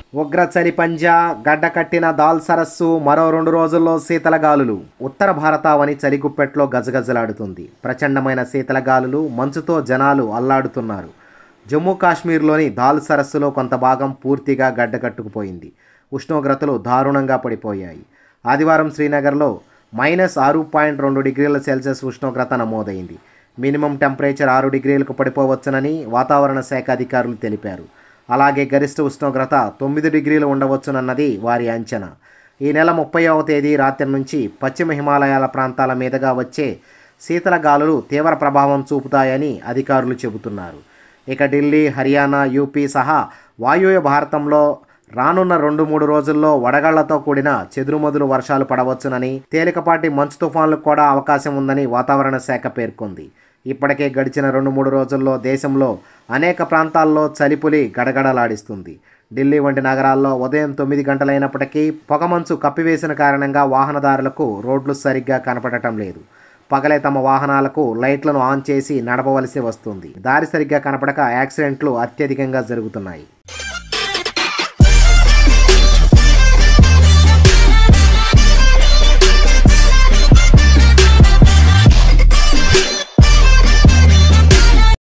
ఉగ్ర చలి పంజా గడ్డ కట్టిన దాల్ సరస్సు మరో రెండు రోజుల్లో శీతల గాలులు ఉత్తర భారతావని చలిగుప్పెట్లో గజగజలాడుతుంది ప్రచండమైన శీతల గాలులు మంచుతో జనాలు అల్లాడుతున్నారు జమ్మూ కాశ్మీర్లోని దాల్ సరస్సులో కొంత భాగం పూర్తిగా గడ్డకట్టుకుపోయింది ఉష్ణోగ్రతలు దారుణంగా పడిపోయాయి ఆదివారం శ్రీనగర్లో మైనస్ ఆరు పాయింట్ రెండు డిగ్రీల సెల్సియస్ ఉష్ణోగ్రత నమోదైంది మినిమం టెంపరేచర్ ఆరు డిగ్రీలకు పడిపోవచ్చునని వాతావరణ శాఖ అధికారులు తెలిపారు అలాగే గరిష్ట ఉష్ణోగ్రత తొమ్మిది డిగ్రీలు ఉండవచ్చునన్నది వారి అంచనా ఈ నెల ముప్పైవ తేదీ రాత్రి నుంచి పశ్చిమ హిమాలయాల ప్రాంతాల మీదుగా వచ్చే శీతల గాలులు తీవ్ర ప్రభావం చూపుతాయని అధికారులు చెబుతున్నారు ఇక ఢిల్లీ హర్యానా యూపీ సహా వాయువ్య భారతంలో రానున్న రెండు మూడు రోజుల్లో వడగళ్లతో కూడిన చెదురుమదురు వర్షాలు పడవచ్చునని తేలికపాటి మంచు తుఫాన్లకు కూడా అవకాశం ఉందని వాతావరణ శాఖ పేర్కొంది ఇప్పటికే గడిచిన రెండు మూడు రోజుల్లో దేశంలో అనేక ప్రాంతాల్లో చలిపులి గడగడలాడిస్తుంది ఢిల్లీ వంటి నగరాల్లో ఉదయం తొమ్మిది గంటలైనప్పటికీ పొగమంచు కప్పివేసిన కారణంగా వాహనదారులకు రోడ్లు సరిగ్గా కనపడటం లేదు పగలే తమ వాహనాలకు లైట్లను ఆన్ చేసి నడపవలసి వస్తుంది దారి సరిగ్గా కనపడక యాక్సిడెంట్లు అత్యధికంగా జరుగుతున్నాయి